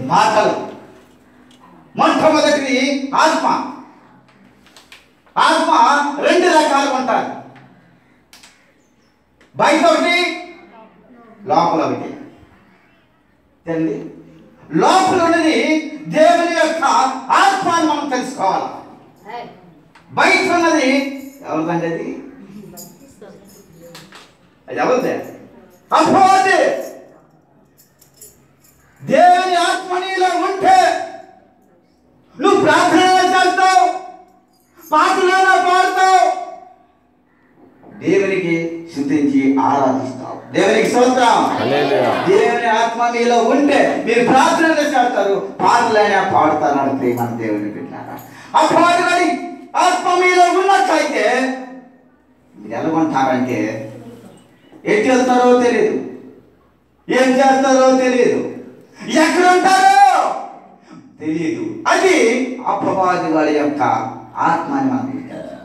మాటలు మొట్టమొదటిది ఆత్మ ఆత్మ రెండు రకాలు ఉంటారు బయట ఒకటి లోపల ఒకటి తెలియండి లోపల ఉన్నది దేవుని యొక్క ఆత్మ అని మనం తెలుసుకోవాలి బయట ఉన్నది ఎవరిదండి అది అది ఎవరిదే అపోదే దేవుని ఆత్మ నీలో ఉంటే నువ్వు ప్రార్థన చేస్తావు పాటలోనే పాడతావు దేవునికి శుద్ధించి ఆరాధిస్తావు దేవునికి స్తోత్రం హల్లెలూయా. దేవుని ఆత్మ మీలో ఉంటే మీరు ప్రార్థన చేస్తారు పాటలైనా పాడతారు అని ప్రేమ దేవుని పెట్టినారా ఆ పాటలని ఆత్మ మీలో ఉన్నట్లయితే మీరు ఎలాగొంటారంటే ఎటు వెళ్తారో తెలియదు ఏం చేస్తారో తెలియదు ఎక్కడ ఉంటారో తెలియదు అది అపవాది వాడి యొక్క ఆత్మని మనం